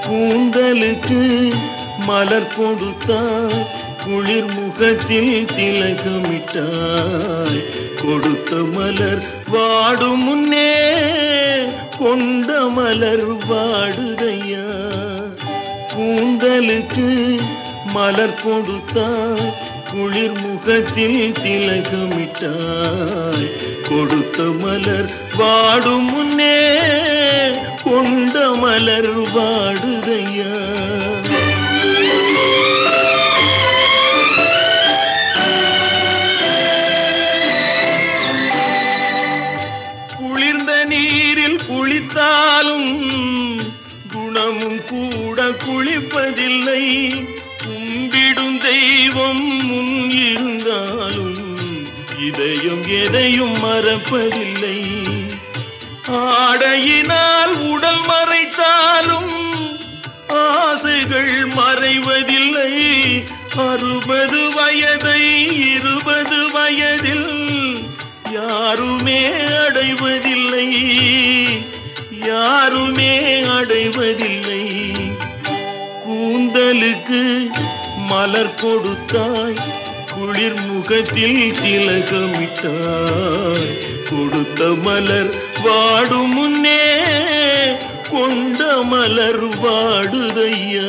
கூந்தலுக்கு மலர் கொடுத்தாய் குளிர் முகத்தில் திலகமிட்டாய் கொடுத்த மலர் வாடும் முன்னே கொண்ட மலர் வாடுதையா கூந்தலுக்கு மலர் கொடுத்தாய் குளிர் முகத்தில் திலகமிட்டாய் கொடுத்த மலர் வாடும் முன்னே கொண்ட மலர் வாடுதையா குளிர்ந்த நீரில் குளித்தாலும் குணமும் கூட குளிப்பதில்லை கும்பிடும் தெய்வம் முன் இருந்தாலும் இதயம் எதையும் மறப்பதில்லை ஆடையினால் உடல் மறைத்தாலும் ஆசைகள் மறைவதில்லை அறுபது வயதை இருபது வயதில் யாருமே அடைவதில்லை யாருமே அடைவதில்லை கூந்தலுக்கு மலர் கொடுத்தாய் குளிர் முகத்தில் திலகமிட்டாய் கொடுத்த மலர் வாடும் முன்னே கொண்ட மலர் வாடுதையா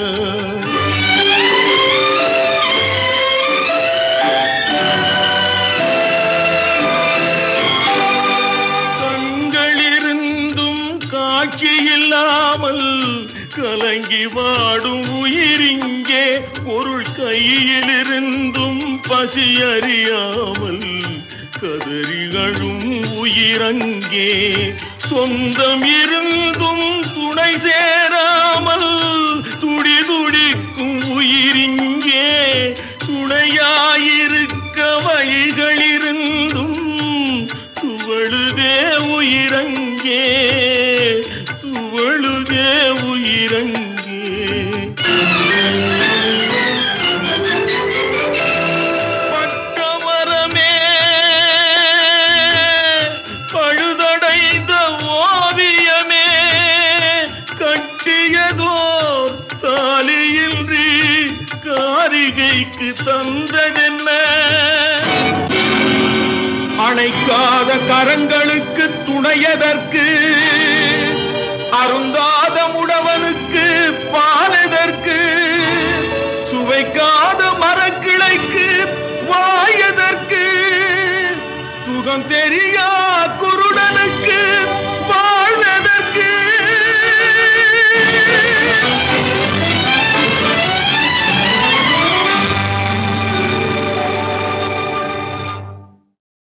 கண்களிருந்தும் காட்சி இல்லாமல் கலங்கி வாடும் உயிரிங்கே பொருள் கையிலிருந்தும் பசி அறியாமல் கதறிகளும் உயிரங்கே சொந்தம் இருந்தும் துணை சேராமல் துடி துடிக்கும் உயிரிங்கே துணையாயிருக்க வழிகளிருந்தும் துவழுதே உயிரங்கே துவழுதே உயிரங்கே பட்டமரமே பழுதடைந்த ஓவியமே கட்டியதோர் தாலியின்றி காரிகைக்கு தந்ததென்ன அணைக்காத கரங்களுக்கு துணையதற்கு அருந்தாத முடவனுக்கு பாலதற்கு சுவைக்காத மரக்கிளைக்கு வாயதற்கு சுகம் தெரியா